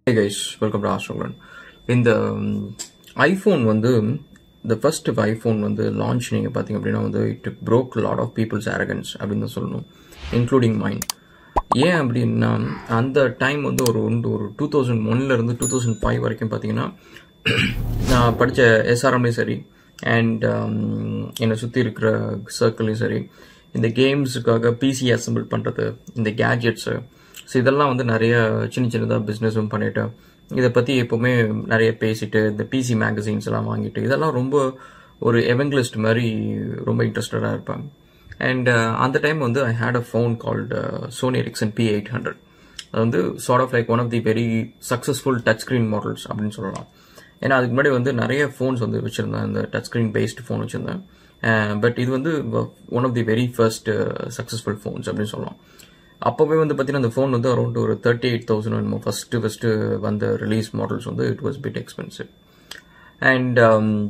hey guys welcome to ஆஸ்ட்ரோலன் இந்த iPhone வந்து இந்த ஃபர்ஸ்ட் ஐஃபோன் வந்து லான்ச் நீங்கள் பார்த்தீங்க அப்படின்னா வந்து it broke lot of peoples arrogance அப்படின்னு தான் சொல்லணும் இன்க்ளூடிங் மைண்ட் ஏன் அப்படின்னா அந்த டைம் வந்து ஒரு ஒன்று ஒரு டூ தௌசண்ட் ஒன்லேருந்து டூ தௌசண்ட் ஃபைவ் வரைக்கும் பார்த்தீங்கன்னா நான் படித்த எஸ்ஆர்எம்லேயும் சரி அண்ட் என்னை சுற்றி இருக்கிற சர்க்கிள்லையும் சரி இந்த கேம்ஸுக்காக பிசி அசம்பிள் பண்ணுறது இந்த கேஜெட்ஸு ஸோ இதெல்லாம் வந்து நிறைய சின்ன சின்னதாக பிஸ்னஸும் பண்ணிட்டு இதை பற்றி எப்போவுமே நிறைய பேசிட்டு இந்த பிசி மேகசின்ஸ் எல்லாம் வாங்கிட்டு இதெல்லாம் ரொம்ப ஒரு எவெங்கலிஸ்ட் மாதிரி ரொம்ப இன்ட்ரெஸ்டடாக இருப்பாங்க அண்ட் அந்த டைம் வந்து I had a phone called Sony Ericsson P eight hundred அது வந்து sort of like one of the very successful touch screen models அப்படின்னு சொல்லலாம் ஏன்னா அதுக்கு முன்னாடி வந்து நிறைய ஃபோன்ஸ் வந்து வச்சுருந்தேன் இந்த டச் ஸ்க்ரீன் பேஸ்டு ஃபோன் வச்சுருந்தேன் பட் இது வந்து one of the very first successful phones அப்படின்னு சொல்லலாம் அப்போவே வந்து பார்த்தீங்கன்னா அந்த ஃபோன் வந்து அரௌண்ட் ஒரு தேர்ட்டி எயிட் தௌசண்ட் நம்ம ஃபஸ்ட்டு ஃபஸ்ட்டு வந்த ரிலீஸ் மாடல்ஸ் வந்து it was bit expensive and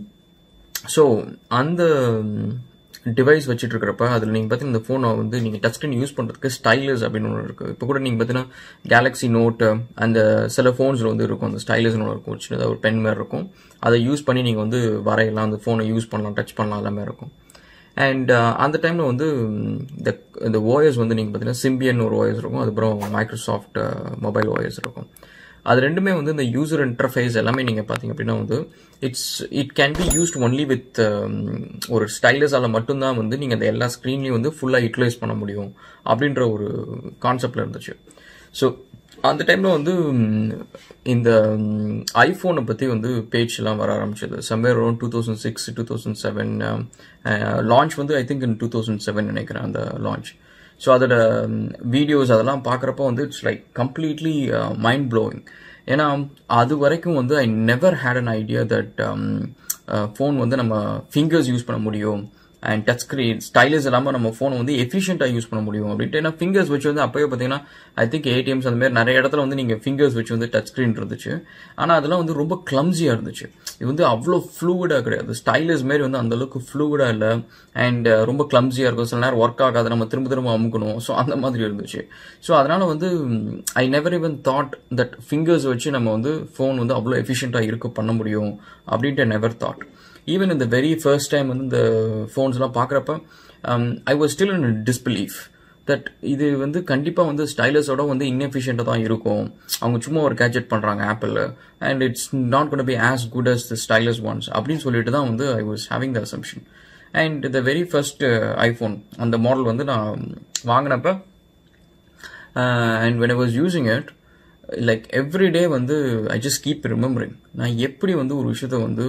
so அந்த டிவைஸ் வச்சுட்டு இருக்கிறப்ப அதில் நீங்கள் பார்த்தீங்கன்னா இந்த ஃபோனை வந்து நீங்கள் டச் ஸ்க்ரீன் யூஸ் பண்ணுறதுக்கு ஸ்டைலஸ் அப்படின்னு ஒன்று இருக்குது இப்போ கூட நீங்கள் பார்த்தீங்கன்னா கேலக்ஸி நோட்டு அந்த சில ஃபோன்ஸில் வந்து இருக்கும் அந்த ஸ்டைலஸ்னு ஒன்று இருக்கும் சின்னதாக ஒரு பென் மாதிரி இருக்கும் அதை யூஸ் பண்ணி நீங்கள் வந்து வரையலாம் அந்த ஃபோனை யூஸ் பண்ணலாம் டச் பண்ணலாம் எல்லாமே இருக்கும் அண்ட் அந்த டைமில் வந்து இந்த இந்த ஓஎஸ் வந்து நீங்கள் பார்த்தீங்கன்னா சிம்பியன் ஒரு ஓஎஸ் இருக்கும் அதுக்கப்புறம் மைக்ரோசாஃப்ட் மொபைல் ஓஎஸ் இருக்கும் அது ரெண்டுமே வந்து இந்த யூசர் இன்டர்ஃபேஸ் எல்லாமே நீங்கள் பார்த்தீங்க அப்படின்னா வந்து it's it can be used only with ஒரு ஸ்டைலஸால் மட்டும்தான் வந்து நீங்கள் அந்த எல்லா ஸ்க்ரீன்லையும் வந்து ஃபுல்லாக யூட்டிலைஸ் பண்ண முடியும் அப்படின்ற ஒரு கான்செப்டில் இருந்துச்சு ஸோ அந்த டைமில் வந்து இந்த ஐஃபோனை பற்றி வந்து பேஜ்லாம் வர ஆரம்பிச்சது somewhere around two thousand six two thousand seven launch வந்து I think in two thousand seven நினைக்கிறேன் அந்த லான்ச் ஸோ அதோட வீடியோஸ் அதெல்லாம் பார்க்குறப்போ வந்து it's like completely mind blowing ஏன்னா அது வரைக்கும் வந்து I never had an idea that phone வந்து நம்ம ஃபிங்கர்ஸ் யூஸ் பண்ண முடியும் அண்ட் டச் ஸ்க்ரீன் ஸ்டைலஸ் இல்லாமல் நம்ம ஃபோனை வந்து எஃபிஷியண்டாக யூஸ் பண்ண முடியும் அப்படின்ட்டு ஏன்னா ஃபிங்கர்ஸ் வச்சு வந்து அப்போயே பார்த்தீங்கன்னா ஐ திங்க் ஏடிஎம்ஸ் அந்த மாதிரி நிறைய இடத்துல வந்து நீங்கள் ஃபிங்கர்ஸ் வச்சு வந்து டச் ஸ்க்ரீன் இருந்துச்சு ஆனால் அதெல்லாம் வந்து ரொம்ப கிளம்ஸியாக இருந்துச்சு இது வந்து அவ்வளோ ஃப்ளூவிடாக கிடையாது ஸ்டைலஸ் மாரி வந்து அந்த அளவுக்கு ஃப்ளூவிடாக இல்லை அண்ட் ரொம்ப கிளம்ஸியாக இருக்கும் சில நேரம் ஒர்க் ஆகாது நம்ம திரும்ப திரும்ப அமுக்கணும் ஸோ அந்த மாதிரி இருந்துச்சு ஸோ அதனால வந்து I never even thought that fingers வச்சு நம்ம வந்து ஃபோன் வந்து அவ்வளோ எஃபிஷியண்டாக இருக்க பண்ண முடியும் அப்படின்ட்டு நெவர் தாட் ஈவன் இந்த வெரி ஃபர்ஸ்ட் டைம் வந்து இந்த ஃபோன்ஸ்லாம் பார்க்குறப்ப I was still in disbelief that இது வந்து கண்டிப்பாக வந்து ஸ்டைலஸோட வந்து இன்எஃபிஷியண்ட்டாக தான் இருக்கும் அவங்க சும்மா ஒரு கேஜெட் பண்ணுறாங்க Apple and it's not gonna be as good as the stylus ones அப்படின்னு சொல்லிட்டு தான் வந்து I was having the assumption and the very first iPhone அந்த மாடல் வந்து நான் வாங்கினப்ப and when I was using it like every day வந்து I just keep remembering நான் எப்படி வந்து ஒரு விஷயத்த வந்து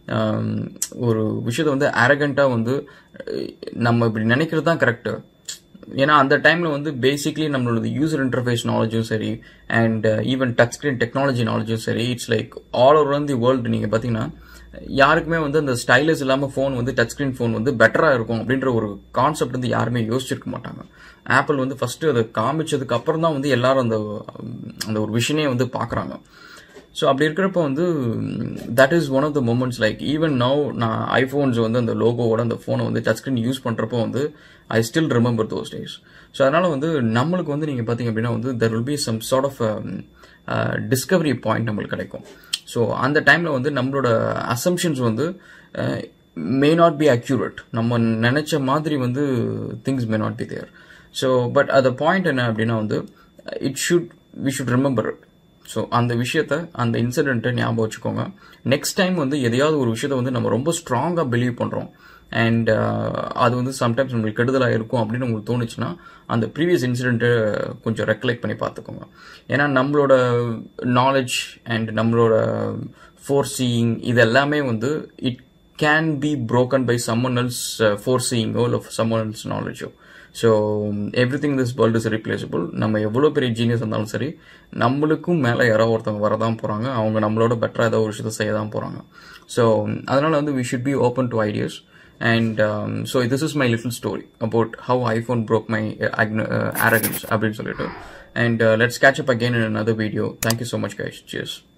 ஒரு விஷயத்த வந்து அரகண்ட்டாக வந்து நம்ம இப்படி நினைக்கிறது தான் கரெக்டு ஏன்னா அந்த டைமில் வந்து பேசிக்லி நம்மளோட யூசர் இன்டர்ஃபேஸ் நாலேஜும் சரி and even touch screen technology நாலேஜும் சரி it's like all over the world நீங்கள் பார்த்தீங்கன்னா யாருக்குமே வந்து அந்த ஸ்டைலஸ் இல்லாமல் ஃபோன் வந்து டச் ஸ்க்ரீன் ஃபோன் வந்து பெட்டராக இருக்கும் அப்படின்ற ஒரு கான்செப்ட் வந்து யாருமே யோசிச்சிருக்க மாட்டாங்க ஆப்பிள் வந்து ஃபஸ்ட்டு அதை காமிச்சதுக்கு அப்புறம் தான் வந்து எல்லாரும் அந்த அந்த ஒரு விஷயனே வந்து பார்க்குறாங்க ஸோ அப்படி இருக்கிறப்ப வந்து that is one of the moments like even now நான் ஐஃபோன்ஸ் வந்து அந்த லோகோவோட அந்த ஃபோனை வந்து டச் ஸ்க்ரீன் யூஸ் பண்ணுறப்போ வந்து I still remember those days so அதனால் வந்து நம்மளுக்கு வந்து நீங்கள் பார்த்தீங்க அப்படின்னா வந்து there will be some sort of discovery point நம்மளுக்கு கிடைக்கும் ஸோ அந்த டைமில் வந்து நம்மளோட அசம்ஷன்ஸ் வந்து மே நாட் பி அக்யூரேட் நம்ம நினச்ச மாதிரி வந்து things may not be there so but அது பாயிண்ட் என்ன அப்படின்னா வந்து it should we should remember it so அந்த விஷயத்த அந்த இன்சிடென்ட்டை ஞாபகம் வச்சுக்கோங்க நெக்ஸ்ட் டைம் வந்து எதையாவது ஒரு விஷயத்த வந்து நம்ம ரொம்ப ஸ்ட்ராங்காக பிலீவ் பண்ணுறோம் அண்ட் அது வந்து சம்டைம்ஸ் நம்மளுக்கு கெடுதலாக இருக்கும் அப்படின்னு உங்களுக்கு தோணுச்சுன்னா அந்த ப்ரீவியஸ் இன்சிடென்ட்டை கொஞ்சம் ரெக்கலெக்ட் பண்ணி பார்த்துக்கோங்க ஏன்னா நம்மளோட நாலேஜ் அண்ட் நம்மளோட ஃபோர் சீயிங் இது எல்லாமே வந்து it can be broken by someone else ஃபோர் சீயிங்கோ இல்லை சம்மன் எல்ஸ் நாலேஜோ so everything this world is replaceable நம்ம எவ்வளோ பெரிய ஜீனியஸ் இருந்தாலும் சரி நம்மளுக்கும் மேலே யாரோ ஒருத்தவங்க வரதான் போகிறாங்க அவங்க நம்மளோட பெட்டராக ஏதோ ஒரு விஷயத்தை செய்ய தான் போகிறாங்க ஸோ அதனால் வந்து we should be open to ideas and so this is my little story about how iPhone broke my arrogance அப்படின்னு சொல்லிட்டு and let's catch up again in another video thank you so much guys cheers